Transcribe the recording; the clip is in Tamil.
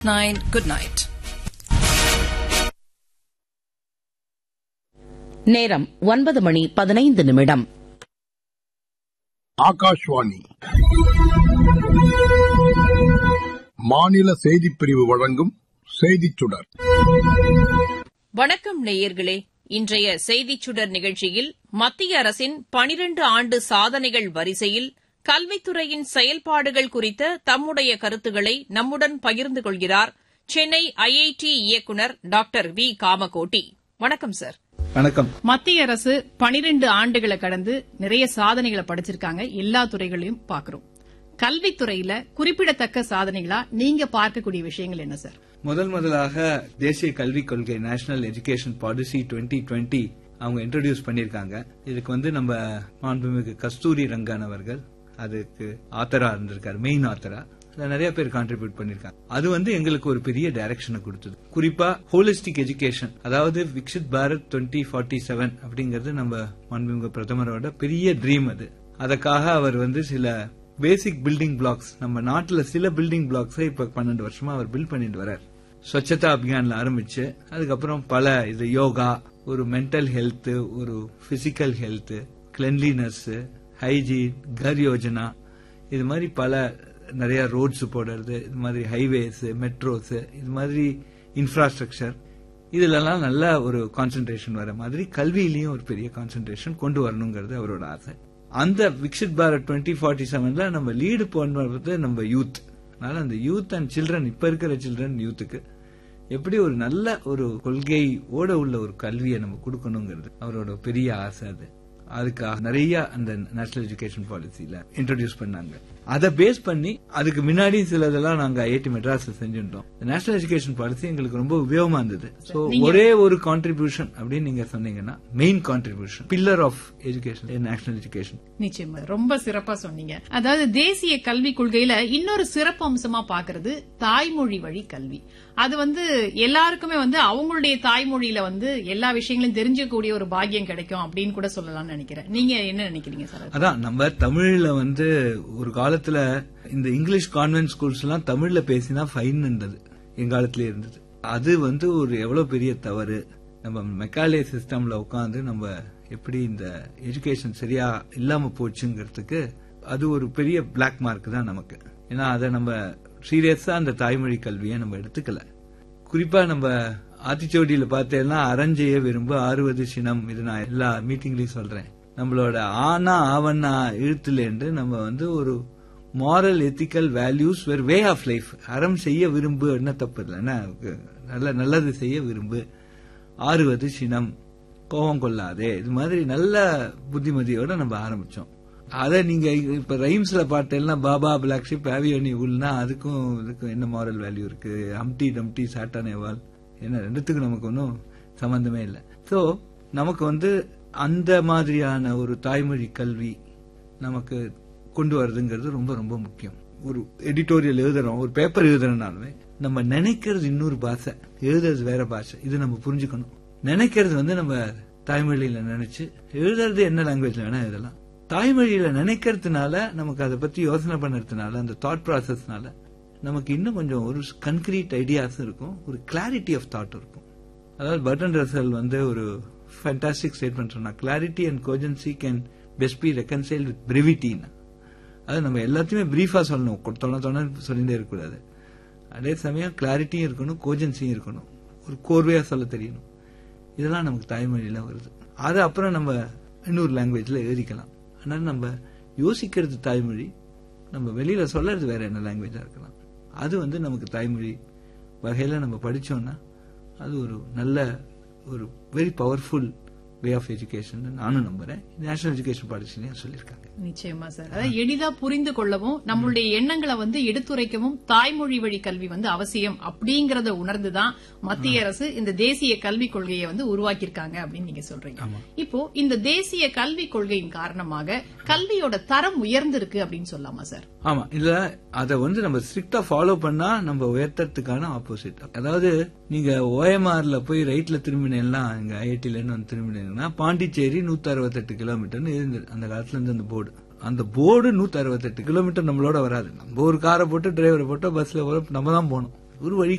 nine. Good night. நேரம் ஒன்பது மணி பதினைந்து நிமிடம் ஆகாஷ்வாணி மாநில செய்திப் பிரிவு வழங்கும் செய்திச் சுடர் வணக்கம் நேயர்களே இன்றைய செய்திச் சுடர் நிகழ்ச்சியில் மத்திய அரசின் பனிரண்டு ஆண்டு சாதனைகள் வரிசையில் கல்வித்துறையின் செயல்பாடுகள் குறித்த தம்முடைய கருத்துக்களை நம்முடன் பகிர்ந்து கொள்கிறார் சென்னை ஐஐடி இயக்குநர் டாக்டர் வி காமகோட்டி வணக்கம் சார் வணக்கம் மத்திய அரசு பனிரெண்டு ஆண்டுகளை கடந்து நிறைய சாதனைகளை படைச்சிருக்காங்க எல்லா துறைகளையும் பாக்குறோம் கல்வித்துறையில குறிப்பிடத்தக்க சாதனைகளா நீங்க பார்க்கக்கூடிய விஷயங்கள் என்ன சார் முதல் முதலாக தேசிய கல்விக் கொள்கை நேஷனல் எஜுகேஷன் பாலிசி 2020 அவங்க இன்ட்ரோடியூஸ் பண்ணிருக்காங்க இதுக்கு வந்து நம்ம மாண்புமிகு கஸ்தூரி ரங்கன் அவர்கள் அதுக்கு ஆத்தரா இருந்திருக்காரு மெயின் ஆத்தரா அதுல நிறைய பேர் கான்ட்ரிபியூட் பண்ணிருக்காங்க அது வந்து எங்களுக்கு ஒரு பெரிய டைரக்ஷனை கொடுத்தது குறிப்பா ஹோலிஸ்டிக் எஜுகேஷன் அதாவது Viksit Bharat twenty forty seven அப்படிங்கிறது நம்ம மாண்புமிகு பிரதமரோட பெரிய ட்ரீம் அது அதுக்காக அவர் வந்து சில பேசிக் பில்டிங் பிளாக்ஸ் நம்ம நாட்டுல சில பில்டிங் பிளாக்ஸை இப்ப பன்னெண்டு வருஷமா அவர் பில்ட் பண்ணிட்டு வர்றார் ஸ்வச்சதா அபியான்ல ஆரம்பிச்சு அதுக்கப்புறம் பல இது யோகா ஒரு மென்டல் ஹெல்த் ஒரு பிசிக்கல் ஹெல்த் கிளென்லினஸ் ஹைஜீன் கர் யோஜனா இது மாதிரி பல நிறைய ரோட்ஸ் போடுறது இது மாதிரி ஹைவேஸ் மெட்ரோஸ் இது மாதிரி இன்ஃப்ராஸ்ட்ரக்சர் இதுலலாம் நல்ல ஒரு கான்சென்ட்ரேஷன் வர மாதிரி கல்வியிலையும் ஒரு பெரிய கான்சென்ட்ரேஷன் கொண்டு வரணுங்கிறது அவரோட ஆசை அந்த விக்ஷித் பாரத் டுவெண்ட்டி ஃபார்ட்டி செவன்ல நம்ம லீடு போன்றது நம்ம யூத் அதனால அந்த யூத் அண்ட் சில்ட்ரன் இப்ப இருக்கிற சில்ட்ரன் யூத்துக்கு எப்படி ஒரு நல்ல ஒரு கொள்கை ஓட உள்ள ஒரு கல்வியை நம்ம கொடுக்கணுங்கிறது அவரோட பெரிய ஆசை அது அதுக்காக நிறைய அந்த நேஷனல் எஜுகேஷன் பாலிசியில இன்ட்ரோடியூஸ் பண்ணாங்க அதை பேஸ் பண்ணி அதுக்கு முன்னாடி சிலதெல்லாம் நாங்க ஐஐடி மெட்ராஸ்ல செஞ்சுட்டோம் நேஷனல் எஜுகேஷன் பாலிசி எங்களுக்கு ரொம்ப உபயோகமா இருந்தது சோ ஒரே ஒரு கான்ட்ரிபியூஷன் அப்படின்னு நீங்க சொன்னீங்கன்னா main contribution pillar of education national education நிச்சயமா ரொம்ப சிறப்பா சொன்னீங்க அதாவது தேசிய கல்விக் கொள்கையில இன்னொரு சிறப்பு அம்சமா பாக்குறது தாய்மொழி வழி கல்வி அது வந்து எல்லாருக்குமே வந்து அவங்களுடைய தாய்மொழியில வந்து எல்லா விஷயங்களையும் தெரிஞ்சக்கூடிய ஒரு பாக்கியம் கிடைக்கும் அப்படின்னு கூட சொல்லலாம்னு நினைக்கிறேன் நீங்க என்ன நினைக்கிறீங்க சார் அதான் நம்ம தமிழ்ல வந்து ஒரு காலத்துல இந்த இங்கிலீஷ் கான்வென்ட் ஸ்கூல்ஸ் எல்லாம் தமிழ்ல பேசினா ஃபைன் இருந்தது எங்காலத்திலே இருந்தது அது வந்து ஒரு எவ்வளவு பெரிய தவறு நம்ம மெக்காலே சிஸ்டம்ல உட்காந்து நம்ம எப்படி இந்த எஜுகேஷன் சரியா இல்லாம போச்சுங்கிறதுக்கு அது ஒரு பெரிய பிளாக் மார்க் தான் நமக்கு ஏன்னா அதை நம்ம சீரியஸா அந்த தாய்மொழி கல்வியை நம்ம எடுத்துக்கல குறிப்பா நம்ம ஆத்திச்சோடியில பார்த்தேன்னா அரஞ்செய்ய விரும்ப ஆறுவது சினம் இது நான் எல்லா மீட்டிங்லயும் சொல்றேன் நம்மளோட ஆனா ஆவண்ணா இழுத்துலேருந்து நம்ம வந்து ஒரு moral ethical values where way of life அறம் செய்ய விரும்பு என்ன தப்பு இல்லை என்ன நல்ல நல்லது செய்ய விரும்பு ஆறுவது சினம் கோபம் கொள்ளாதே இது மாதிரி நல்ல புத்திமதியோட நம்ம ஆரம்பிச்சோம் அதை நீங்க இப்ப ரைம்ஸ்ல பாட்டெல்லாம் பாபா பிளாக் ஷிப் ஆவியோனி உள்னா அதுக்கும் இதுக்கும் என்ன மாரல் வேல்யூ இருக்கு ஹம்டி டம்டி சாட்டானேவால் என்ன ரெண்டுத்துக்கும் நமக்கு ஒன்றும் சம்பந்தமே இல்லை சோ நமக்கு வந்து அந்த மாதிரியான ஒரு தாய்மொழி கல்வி நமக்கு கொண்டு வர்றதுங்கிறது ரொம்ப ரொம்ப முக்கியம் ஒரு எடிட்டோரியல் எழுதுறோம் ஒரு பேப்பர் எழுதுறோம்னாலுமே நம்ம நினைக்கிறது இன்னொரு பாஷை எழுதுறது வேற பாஷை இது நம்ம புரிஞ்சுக்கணும் நினைக்கிறது வந்து நம்ம தாய்மொழியில நினைச்சு எழுதுறது என்ன லாங்குவேஜ்ல வேணா எழுதலாம் தாய்மொழியில நினைக்கிறதுனால நமக்கு அதை பத்தி யோசனை பண்ணுறதுனால அந்த தாட் ப்ராசஸ்னால நமக்கு இன்னும் கொஞ்சம் ஒரு கன்கிரீட் ஐடியாஸ் இருக்கும் ஒரு கிளாரிட்டி ஆஃப் தாட் இருக்கும் அதாவது பட்டன் ரசல் வந்து ஒரு ஃபேண்டாஸ்டிக் ஸ்டேட்மெண்ட் சொன்னா clarity and cogency can best be reconcile with பிரிவிட்டின்னு அது நம்ம எல்லாத்தையுமே பிரீஃபா சொல்லணும் தொண தொண சொல்லிட்டே இருக்கக்கூடாது அதே சமயம் கிளாரிட்டியும் இருக்கணும் கோஜன்சியும் இருக்கணும் ஒரு கோர்வையா சொல்ல தெரியணும் இதெல்லாம் நமக்கு தாய்மொழியில வருது அது அப்புறம் நம்ம இன்னொரு லாங்குவேஜ்ல எழுதிக்கலாம் ஆனால் நம்ம யோசிக்கிறது தாய்மொழி நம்ம வெளியில சொல்றது வேற என்ன லாங்குவேஜா இருக்கலாம் அது வந்து நமக்கு தாய்மொழி வகையில நம்ம படிச்சோம்னா அது ஒரு நல்ல ஒரு very powerful way of education நானும் நம்புறேன் நேஷனல் எஜுகேஷன் பாலிசிலையும் சொல்லியிருக்காங்க நிச்சயமா சார் அதாவது எளிதா புரிந்து கொள்ளவும் நம்மளுடைய எண்ணங்களை வந்து எடுத்துரைக்கவும் தாய்மொழி வழி கல்வி வந்து அவசியம் அப்படிங்கறத உணர்ந்துதான் மத்திய அரசு இந்த தேசிய கல்விக் கொள்கையை வந்து உருவாக்கியிருக்காங்க அப்படின்னு நீங்க சொல்றீங்க இப்போ இந்த தேசிய கல்விக் கொள்கையின் காரணமாக கல்வியோட தரம் உயர்ந்திருக்கு அப்படின்னு சொல்லலாமா சார் ஆமா இதுல அதை வந்து நம்ம ஸ்ட்ரிக்டா ஃபாலோ பண்ணா நம்ம உயர்த்தறதுக்கான ஆப்போசிட் அதாவது நீங்க ஓஎம்ஆர்ல போய் ரைட்ல திரும்பினேன்னா இங்க ஐஐடில இருந்து வந்து திரும்பினீங்கன்னா பாண்டிச்சேரி நூத்தி அறுபத்தெட்டு கிலோமீட்டர்னு இருந்தது அந்த காலத்துல இருந்து அந்த போர்டு அந்த போர்டு நூத்தி அறுபத்தெட்டு கிலோமீட்டர் நம்மளோட வராது நம்ம ஒரு காரை போட்டு டிரைவரை போட்டு பஸ்ல போற நம்ம தான் போகணும் ஒரு வழி